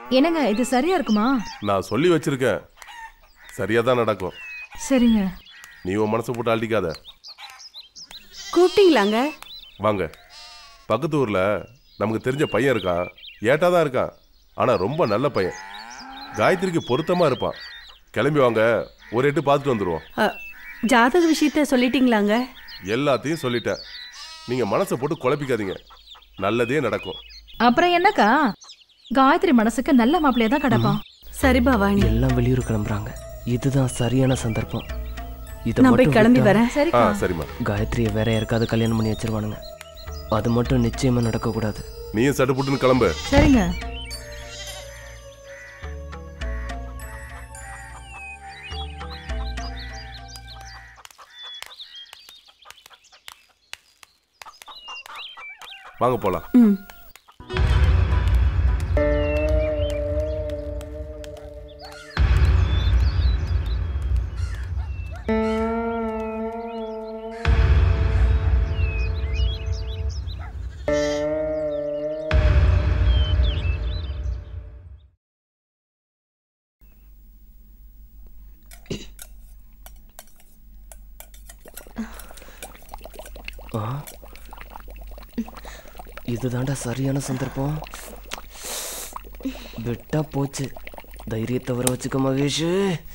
என்னங்க இது சரியா இருக்குமா நான் சொல்லி வச்சிருக்கேன் சரியா தான் நடக்கும் சரிங்க நீ உன் மனசை போட்டு அழட்டிக்காத கூப்பிட்டீங்களாங்க வாங்க பக்கத்து ஊர்ல நமக்கு தெரிஞ்ச பையன் இருக்கான் ஏட்டா தான் இருக்கான் ஆனா ரொம்ப நல்ல பையன் காயத்ரிக்கு பொருத்தமா இருப்பான் கிளம்பி வாங்க ஒரு எட்டு பார்த்துட்டு வந்துடுவோம் அ, ஜாதக விஷயத்த சொல்லிட்டீங்களாங்க எல்லாத்தையும் சொல்லிட்டேன் நீங்க மனசை போட்டு குழப்பிக்காதீங்க நல்லதே நடக்கும் அப்புறம் என்னக்கா காயத்ரி மனசுக்கு நல்ல மாப்பிள்ளையா தான் கிடப்பான் சரி பவானி எல்லாம் வெளியூர் கிளம்புறாங்க இதுதான் சரியான சந்தர்ப்பம் இதை நான் போய் மட்டும் கிளம்பி விட்டா வரேன் ஆ சரிக்கா சரிம்மா காயத்ரியை வேற யாருக்காவது கல்யாணம் பண்ணி வச்சிருவானுங்க அது மட்டும் நிச்சயமா நடக்கக்கூடாது நீயும் சட்டு புட்டுன்னு கிளம்பு சரிங்க வாங்க போலாம் ம் இதுதான்டா சரியான சந்தர்ப்பம் விட்டா போச்சு தைரியத்தை வர வச்சுக்க மகேஷ்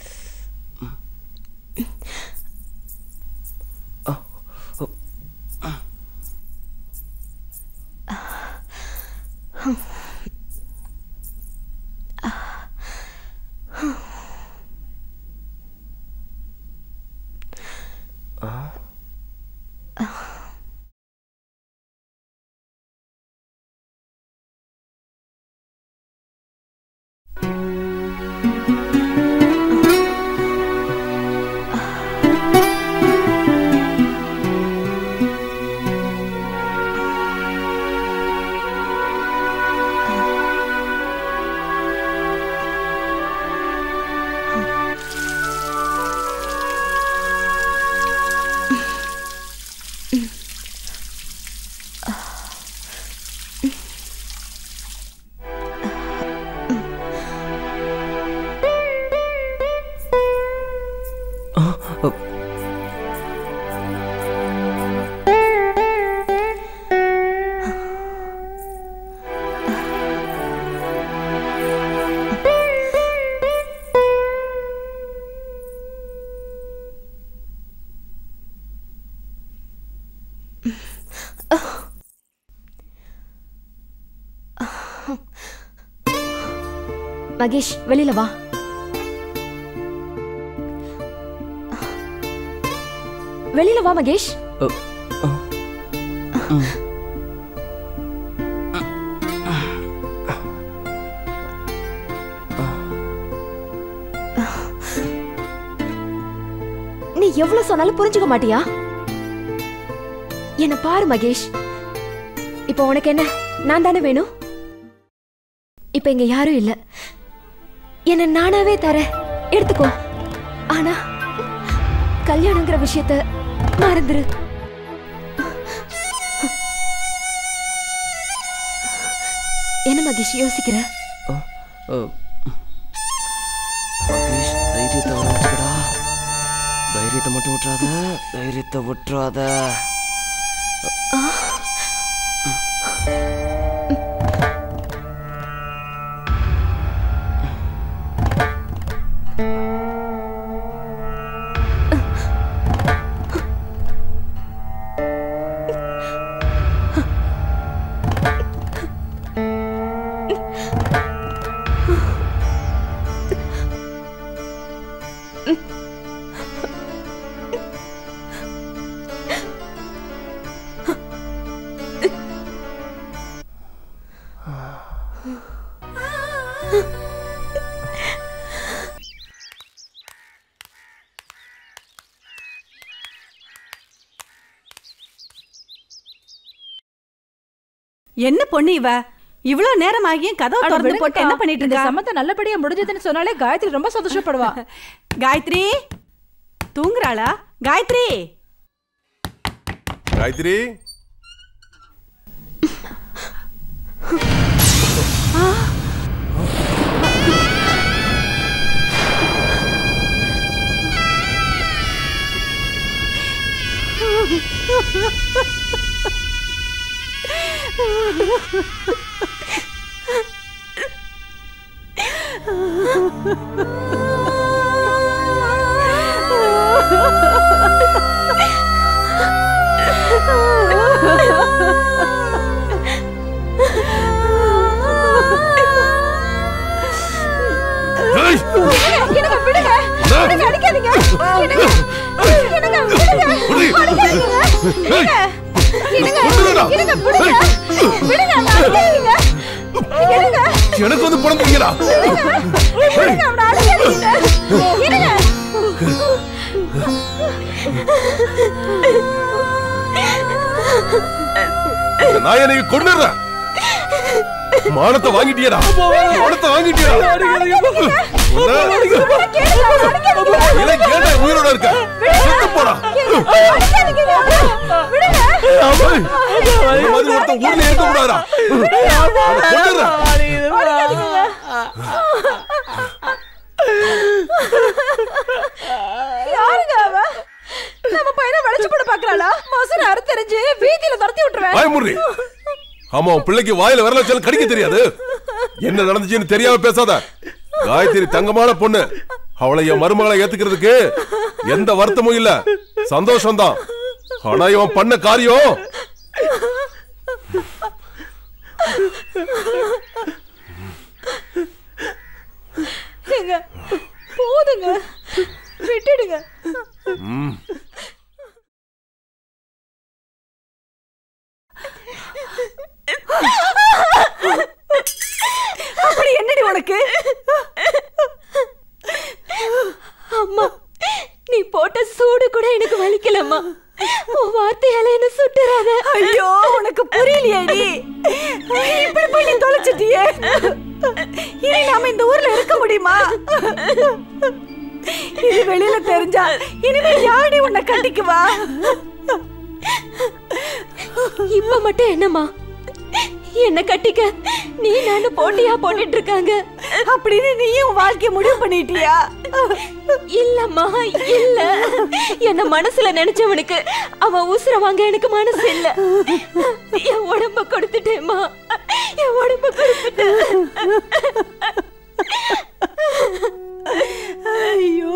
மகேஷ் வெளியில வா வெளியில வா மகேஷ் நீ எவ்வளவு சொன்னாலும் புரிஞ்சுக்க மாட்டியா என்ன பாரு மகேஷ் இப்போ உனக்கு என்ன நான் தானே வேணும் இப்ப இங்க யாரும் இல்ல என்ன நானாவே தரேன் எடுத்துக்கோ ஆனா கல்யாணங்கிற விஷயத்த மறந்துரு என்ன மகேஷ் யோசிக்கிற மகேஷ் தைரியத்தை வர வச்சுக்கடா தைரியத்தை மட்டும் விட்டுறாத தைரியத்தை விட்டுறாத என்ன பொண்ணு இவ இவ்ளோ நேரம் ஆகியும் கதவை அட திறந்து விடுங்கக்கா. போட்டு என்ன பண்ணிட்டு இந்த இருக்கா சம்மந்தம் நல்லபடியா முடிஞ்சதுன்னு சொன்னாலே காயத்ரி ரொம்ப சந்தோஷப்படுவா காயத்ரி தூங்குறாளா காயத்ரி காயத்ரி ஏய்! என்னங்க விடுங்க விடுங்க அடிக்காதீங்க என்னங்க என்னங்க விடுங்க விடு. ஏய்! என்னங்க கொன்னுடுடா. என்னங்க விடுங்க விடுங்க அவனை அடிக்காதீங்க என்னங்க எனக்கு வந்து பணம் தீங்கடா விடுங்க அவனை அடிக்காதீங்க என்னங்க நான் என்னைக்கு கொண்டுறேன் மானத்தை வாங்கிட்டியடா மானத்தை வாங்கிட்டியடா உன்னை- இல்லை, கேட்டா உயிரோட இருக்க செத்து போடா அடிக்காதீங்க விடுங்க ஏய், இந்த மாதிரி ஒருத்தன் ஊர்ல இருக்க கூடாதா கொண்டுறேன் யாருங்க அவ நம்ம பையனை வளைச்சு போட பாக்குறாளா மோசன அறுத்தறிஞ்சு வீதியில துரத்தி விட்டுருவேன் பயமுறி ஆமா உன் பிள்ளைக்கு வாயில விரல வச்சாலும் கடிக்க தெரியாது என்ன நடந்துச்சுன்னு தெரியாம பேசாத காயத்ரி தங்கமான பொண்ணு அவளை என் மருமகளை ஏத்துக்கிறதுக்கு எந்த வருத்தமும் இல்ல சந்தோஷம்தான் ஆனா இவன் பண்ண காரியம் ஏங்க போதுங்க விட்டுடுங்க ம், அப்படி என்னடி உனக்கு அம்மா நீ போட்ட சூடு கூட எனக்கு வலிக்கலம்மா உன் வார்த்தையால என்ன சுட்டுறாத ஐயோ உனக்கு புரியலையேடி இப்படி போய் நீ தொலைச்சிட்டியே இனி நாம இந்த ஊர்ல இருக்க முடியுமா இது வெளியில தெரிஞ்சா இனிமே யாடி உன்னை கட்டிக்குவா இப்ப மட்டும் என்னம்மா என்ன கட்டிக்க நீ நானும் போட்டியா போட்டுட்டு இருக்காங்க அப்படின்னு நீயும் உன் வாழ்க்கைய முடிவு பண்ணிட்டியா இல்லம்மா இல்ல என்ன மனசுல நினைச்சவனுக்கு அவன் உசுர வாங்க எனக்கு மனசு இல்ல என் உடம்ப கொடுத்துட்டேம்மா என் உடம்ப கொடுத்துட்டேன் ஐயோ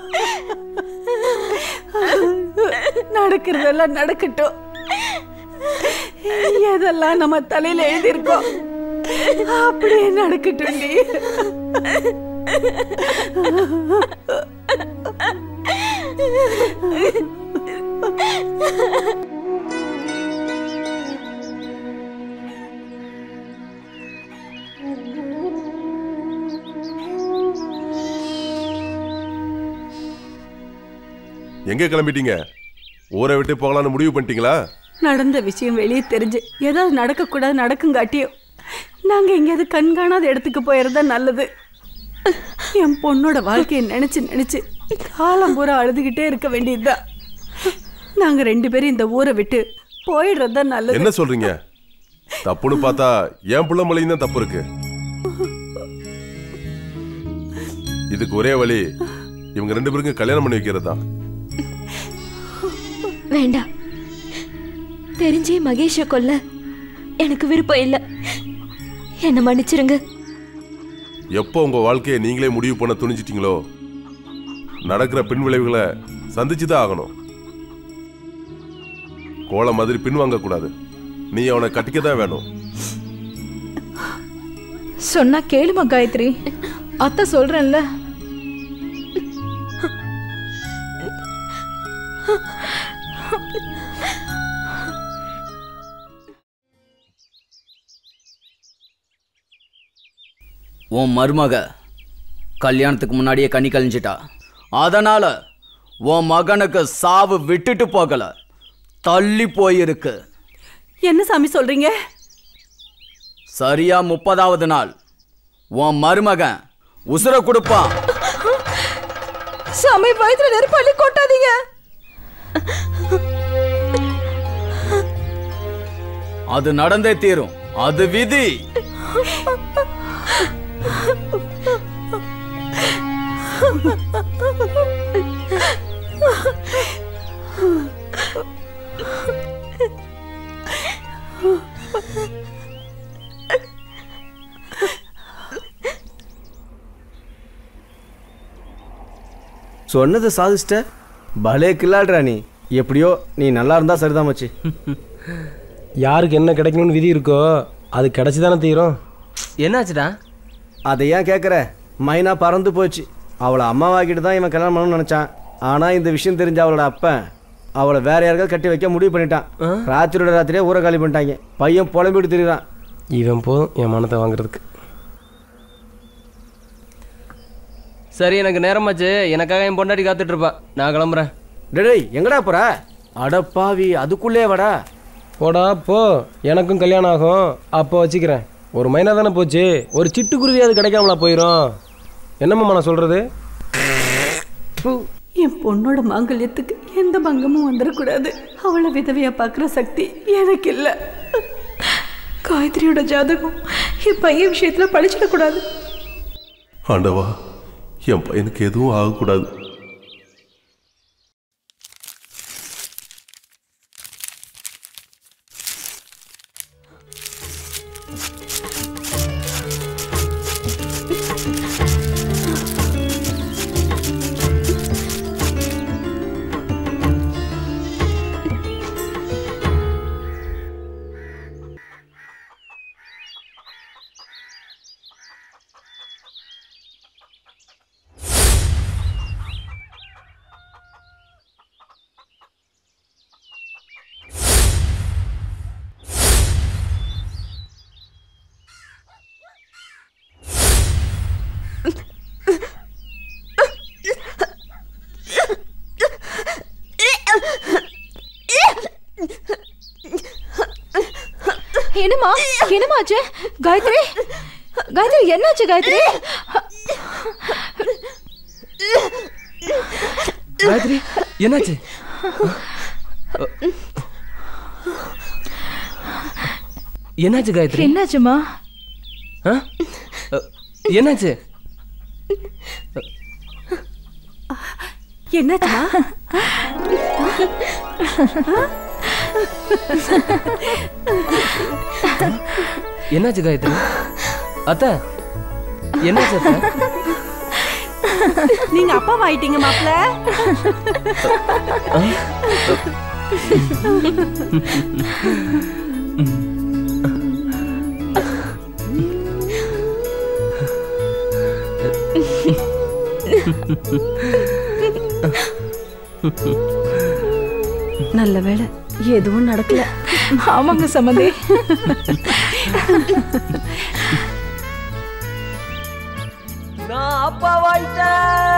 நடக்கிறதெல்லாம் நடக்கட்டும் எதெல்லாம் நம்ம தலையில எழுதியிருக்கோம் அப்படியே நடக்கட்டும் நீ எங்க கிளம்பிட்டீங்க ஊரை விட்டு போகலான்னு முடிவு பண்ணிட்டீங்களா நடந்த விஷயம் வெளியே தெரிஞ்சு ஏதாவது நடக்கக்கூடாது நடக்குங்காட்டியும் நாங்க எங்கேயாவது கண்காணாத இடத்துக்கு போயிருந்தா நல்லது என் பொண்ணோட வாழ்க்கையை நினைச்சு நினைச்சு காலம் பூரா அழுதுகிட்டே இருக்க வேண்டியதுதான் நாங்க ரெண்டு பேரும் இந்த ஊரை விட்டு போயிடுறது தான் நல்லது என்ன சொல்றீங்க தப்புன்னு பார்த்தா என் புள்ள மலையும் தான் தப்பு இருக்கு இதுக்கு ஒரே வழி இவங்க ரெண்டு பேருக்கும் கல்யாணம் பண்ணி வைக்கிறது தான் வேண்டாம் தெரிஞ்சே மகேஷ கொல்ல எனக்கு விருப்பம் இல்ல என்ன மன்னிச்சிருங்க எப்போ உங்க வாழ்க்கையை நீங்களே முடிவு பண்ண துணிஞ்சிட்டீங்களோ நடக்கிற பின் விளைவுகளை சந்திச்சு தான் ஆகணும் கோலை மாதிரி பின்வாங்க கூடாது நீ அவனை கட்டிக்க தான் வேணும் சொன்னா கேளுமா காயத்ரி அத்தை சொல்றேன்ல உன் மருமக கல்யாணத்துக்கு முன்னாடியே கண்ணி கழிஞ்சிட்டா அதனால உன் மகனுக்கு சாவு விட்டுட்டு போகல தள்ளி போயிருக்கு என்ன சாமி சொல்றீங்க சரியா முப்பதாவது நாள் உன் மருமகன் உசுர கொடுப்பான் சாமி வயிற்றுல நெருப்பள்ளி கொட்டாதீங்க அது நடந்தே தீரும் அது விதி சொன்னதை சாதிச்சிட்ட பலே கில்லாடுறா நீ எப்படியோ நீ நல்லா இருந்தா சரிதான் மச்சி யாருக்கு என்ன கிடைக்கணும்னு விதி இருக்கோ அது கிடைச்சி தானே தீரும் என்னாச்சுடா அதை ஏன் கேட்குற மைனா பறந்து போச்சு அவளை அம்மாவாக்கிட்டு தான் இவன் கல்யாணம் பண்ணணும்னு நினச்சான் ஆனால் இந்த விஷயம் தெரிஞ்ச அவளோட அப்பன் அவளை வேற யாருக்காவது கட்டி வைக்க முடிவு பண்ணிட்டான் ராத்திரியோட ராத்திரியே ஊரை காலி பண்ணிட்டாங்க பையன் புலம்பிட்டு திரியிறான் இவன் போதும் என் மனத்தை வாங்குறதுக்கு சரி எனக்கு நேரமாச்சு எனக்காக என் பொண்டாட்டி காத்துட்டு இருப்பா நான் கிளம்புறேன் டேய் எங்கடா போற அடப்பாவி அதுக்குள்ளே வாடா போடா போ எனக்கும் கல்யாணம் ஆகும் அப்போ வச்சுக்கிறேன் ஒரு மைனா தானே போச்சு ஒரு சிட்டுக்குருவி அது கிடைக்காமலா போயிடும் என்னம்மா நான் சொல்கிறது என் பொண்ணோட மாங்கல்யத்துக்கு எந்த பங்கமும் வந்துடக்கூடாது அவளை விதவையா பார்க்குற சக்தி எனக்கு இல்லை காயத்ரியோட ஜாதகம் என் பையன் விஷயத்துல பழிச்சிடக்கூடாது ஆண்டவா என் பையனுக்கு எதுவும் ஆகக்கூடாது என்னம்மா என்னமாச்சு காயத்ரி காயத்ரி என்னாச்சு காயத்ரி காயத்ரி என்னாச்சு என்னாச்சு காயத்ரி என்னாச்சுமா ஆ? அ, என்னாச்சு என்னாச்சுமா என்னாச்சு காயத்ரி அத்தை என்னாச்சு அத்தை நீங்க அப்பா ஆயிட்டீங்க மாப்பிள்ள நல்ல வேளை எதுவும் நடக்கல ஆமாங்க சம்மந்தி நான் அப்பாவாயிட்டேன்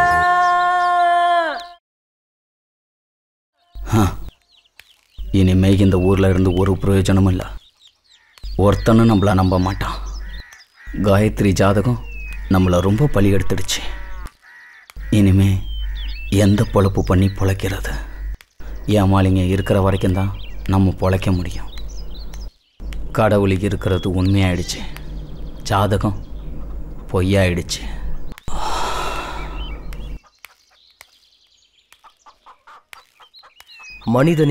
இனிமே இந்த ஊரில் இருந்து ஒரு பிரயோஜனமும் இல்லை ஒருத்தனும் நம்மளை நம்ப மாட்டான் காயத்ரி ஜாதகம் நம்மளை ரொம்ப பலி எடுத்துடுச்சு இனிமே எந்த பொழப்பு பண்ணி பொழைக்கிறது ஏமாளிங்க இருக்கிற வரைக்கும் தான் நம்ம பொழைக்க முடியும் கடவுளுக்கு இருக்கிறது உண்மையாயிடுச்சு ஜாதகம் பொய்யாயிடுச்சு மனிதன்